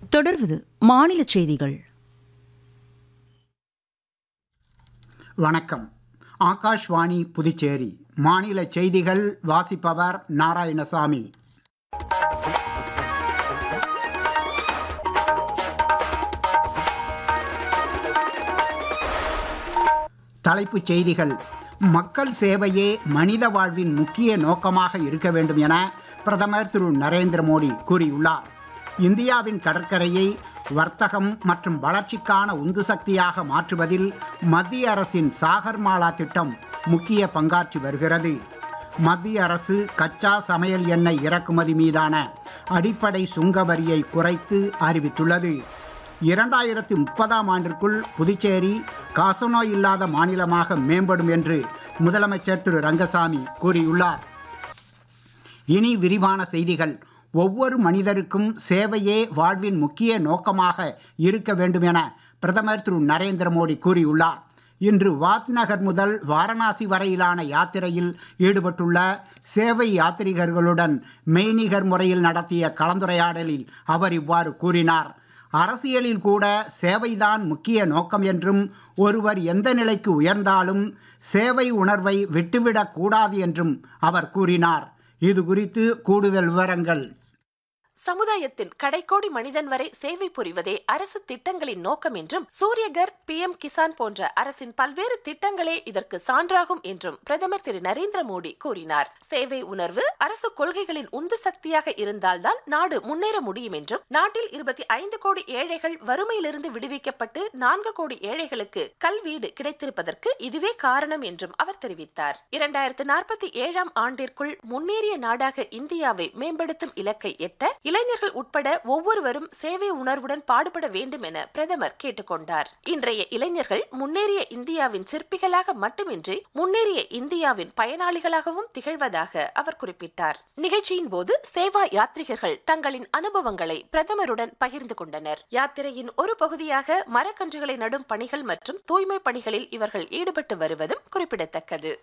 தொடர்வது மாநில செய்திகள் வணக்கம் ஆகாஷ்வாணி புதுச்சேரி மாநில செய்திகள் வாசிப்பவர் நாராயணசாமி தலைப்புச் செய்திகள் மக்கள் சேவையே மனித வாழ்வின் முக்கிய நோக்கமாக இருக்க வேண்டும் என பிரதமர் திரு நரேந்திர மோடி கூறியுள்ளார் இந்தியாவின் கடற்கரையை வர்த்தகம் மற்றும் வளர்ச்சிக்கான உந்து சக்தியாக மாற்றுவதில் மத்திய அரசின் சாகர்மாலா திட்டம் முக்கிய பங்காற்றி வருகிறது மத்திய அரசு கச்சா சமையல் எண்ணெய் இறக்குமதி மீதான அடிப்படை சுங்க வரியை குறைத்து அறிவித்துள்ளது இரண்டாயிரத்தி முப்பதாம் ஆண்டிற்குள் புதுச்சேரி காசநோய் இல்லாத மாநிலமாக மேம்படும் என்று முதலமைச்சர் திரு ரங்கசாமி கூறியுள்ளார் இனி விரிவான செய்திகள் ஒவ்வொரு மனிதருக்கும் சேவையே வாழ்வின் முக்கிய நோக்கமாக இருக்க வேண்டும் என பிரதமர் திரு நரேந்திர மோடி கூறியுள்ளார் இன்று வாத் நகர் முதல் வாரணாசி வரையிலான யாத்திரையில் ஈடுபட்டுள்ள சேவை யாத்ரீகர்களுடன் மெய்நிகர் முறையில் நடத்திய கலந்துரையாடலில் அவர் இவ்வாறு கூறினார் அரசியலில் கூட சேவைதான் முக்கிய நோக்கம் என்றும் ஒருவர் எந்த நிலைக்கு உயர்ந்தாலும் சேவை உணர்வை விட்டுவிடக் கூடாது என்றும் அவர் கூறினார் இது குறித்து கூடுதல் விவரங்கள் சமுதாயத்தின் கடைக்கோடி மனிதன் வரை சேவை புரிவதே அரசு திட்டங்களின் நோக்கம் என்றும் சூரியகர் பி எம் கிசான் போன்ற அரசின் பல்வேறு திட்டங்களே இதற்கு சான்றாகும் என்றும் பிரதமர் திரு நரேந்திர மோடி கூறினார் சேவை உணர்வு அரசு கொள்கைகளின் உந்து சக்தியாக இருந்தால்தான் நாடு முன்னேற முடியும் என்றும் நாட்டில் இருபத்தி ஐந்து கோடி ஏழைகள் வறுமையிலிருந்து விடுவிக்கப்பட்டு நான்கு கோடி ஏழைகளுக்கு கல்வீடு கிடைத்திருப்பதற்கு இதுவே காரணம் என்றும் அவர் தெரிவித்தார் இரண்டாயிரத்து நாற்பத்தி ஏழாம் ஆண்டிற்குள் முன்னேறிய நாடாக இந்தியாவை மேம்படுத்தும் இலக்கை எட்ட இளைஞர்கள் உட்பட ஒவ்வொருவரும் சேவை உணர்வுடன் பாடுபட வேண்டும் என பிரதமர் கேட்டுக்கொண்டார் இன்றைய இளைஞர்கள் முன்னேறிய இந்தியாவின் சிற்பிகளாக மட்டுமின்றி முன்னேறிய இந்தியாவின் பயனாளிகளாகவும் திகழ்வதாக அவர் குறிப்பிட்டார் நிகழ்ச்சியின் போது சேவா யாத்ரிகர்கள் தங்களின் அனுபவங்களை பிரதமருடன் பகிர்ந்து கொண்டனர் யாத்திரையின் ஒரு பகுதியாக மரக்கன்றுகளை நடும் பணிகள் மற்றும் தூய்மை பணிகளில் இவர்கள் ஈடுபட்டு வருவதும் குறிப்பிடத்தக்கது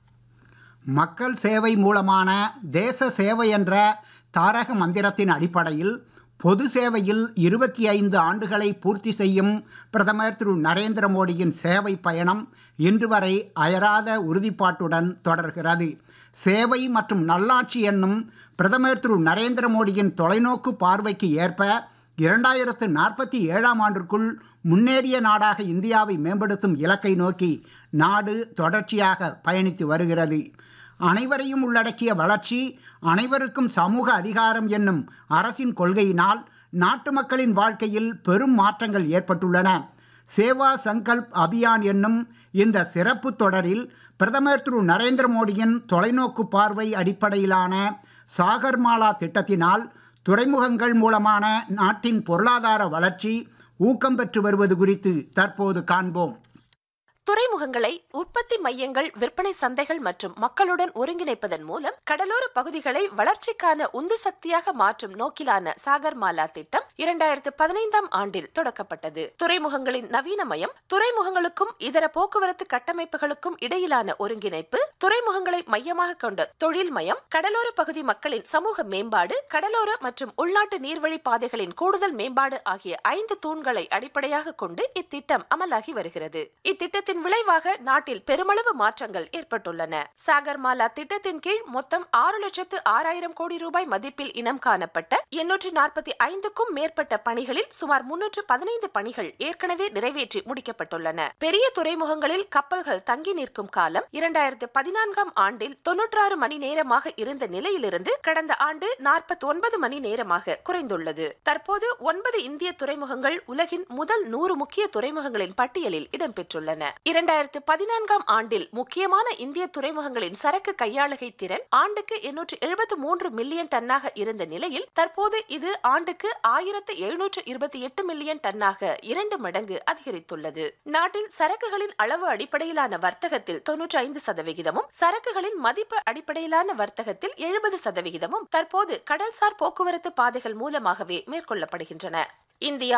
மக்கள் சேவை மூலமான தேச சேவை என்ற தாரக மந்திரத்தின் அடிப்படையில் பொது சேவையில் இருபத்தி ஐந்து ஆண்டுகளை பூர்த்தி செய்யும் பிரதமர் திரு நரேந்திர மோடியின் சேவை பயணம் இன்று வரை அயராத உறுதிப்பாட்டுடன் தொடர்கிறது சேவை மற்றும் நல்லாட்சி என்னும் பிரதமர் திரு நரேந்திர மோடியின் தொலைநோக்கு பார்வைக்கு ஏற்ப இரண்டாயிரத்து நாற்பத்தி ஏழாம் ஆண்டிற்குள் முன்னேறிய நாடாக இந்தியாவை மேம்படுத்தும் இலக்கை நோக்கி நாடு தொடர்ச்சியாக பயணித்து வருகிறது அனைவரையும் உள்ளடக்கிய வளர்ச்சி அனைவருக்கும் சமூக அதிகாரம் என்னும் அரசின் கொள்கையினால் நாட்டு மக்களின் வாழ்க்கையில் பெரும் மாற்றங்கள் ஏற்பட்டுள்ளன சேவா சங்கல்ப் அபியான் என்னும் இந்த சிறப்பு தொடரில் பிரதமர் திரு நரேந்திர மோடியின் தொலைநோக்கு பார்வை அடிப்படையிலான சாகர்மாலா திட்டத்தினால் துறைமுகங்கள் மூலமான நாட்டின் பொருளாதார வளர்ச்சி ஊக்கம் பெற்று வருவது குறித்து தற்போது காண்போம் துறைமுகங்களை உற்பத்தி மையங்கள் விற்பனை சந்தைகள் மற்றும் மக்களுடன் ஒருங்கிணைப்பதன் மூலம் கடலோர பகுதிகளை வளர்ச்சிக்கான உந்து சக்தியாக மாற்றும் நோக்கிலான சாகர்மாலா திட்டம் இரண்டாயிரத்து பதினைந்தாம் ஆண்டில் தொடக்கப்பட்டது துறைமுகங்களின் நவீனமயம் துறைமுகங்களுக்கும் இதர போக்குவரத்து கட்டமைப்புகளுக்கும் இடையிலான ஒருங்கிணைப்பு துறைமுகங்களை மையமாக கொண்ட தொழில் மயம் கடலோர பகுதி மக்களின் சமூக மேம்பாடு கடலோர மற்றும் உள்நாட்டு நீர்வழி பாதைகளின் கூடுதல் மேம்பாடு ஆகிய ஐந்து தூண்களை அடிப்படையாக கொண்டு இத்திட்டம் அமலாகி வருகிறது இத்திட்டத்தின் இதன் விளைவாக நாட்டில் பெருமளவு மாற்றங்கள் ஏற்பட்டுள்ளன சாகர்மாலா திட்டத்தின் கீழ் மொத்தம் ஆறு லட்சத்து ஆறாயிரம் கோடி ரூபாய் மதிப்பில் இனம் காணப்பட்ட எண்ணூற்றி நாற்பத்தி ஐந்துக்கும் மேற்பட்ட பணிகளில் சுமார் முன்னூற்று பதினைந்து பணிகள் ஏற்கனவே நிறைவேற்றி முடிக்கப்பட்டுள்ளன பெரிய துறைமுகங்களில் கப்பல்கள் தங்கி நிற்கும் காலம் இரண்டாயிரத்து பதினான்காம் ஆண்டில் தொன்னூற்றாறு மணி நேரமாக இருந்த நிலையிலிருந்து கடந்த ஆண்டு நாற்பத்தி ஒன்பது மணி நேரமாக குறைந்துள்ளது தற்போது ஒன்பது இந்திய துறைமுகங்கள் உலகின் முதல் நூறு முக்கிய துறைமுகங்களின் பட்டியலில் இடம்பெற்றுள்ளன இரண்டாயிரத்து பதினான்காம் ஆண்டில் முக்கியமான இந்திய துறைமுகங்களின் சரக்கு கையாளுகை திறன் ஆண்டுக்கு எண்ணூற்று எழுபத்து மூன்று மில்லியன் டன்னாக இருந்த நிலையில் தற்போது இது ஆண்டுக்கு ஆயிரத்து எழுநூற்று இருபத்தி எட்டு மில்லியன் டன்னாக இரண்டு மடங்கு அதிகரித்துள்ளது நாட்டில் சரக்குகளின் அளவு அடிப்படையிலான வர்த்தகத்தில் தொன்னூற்றி ஐந்து சதவிகிதமும் சரக்குகளின் மதிப்பு அடிப்படையிலான வர்த்தகத்தில் எழுபது சதவிகிதமும் தற்போது கடல்சார் போக்குவரத்து பாதைகள் மூலமாகவே மேற்கொள்ளப்படுகின்றன இந்தியா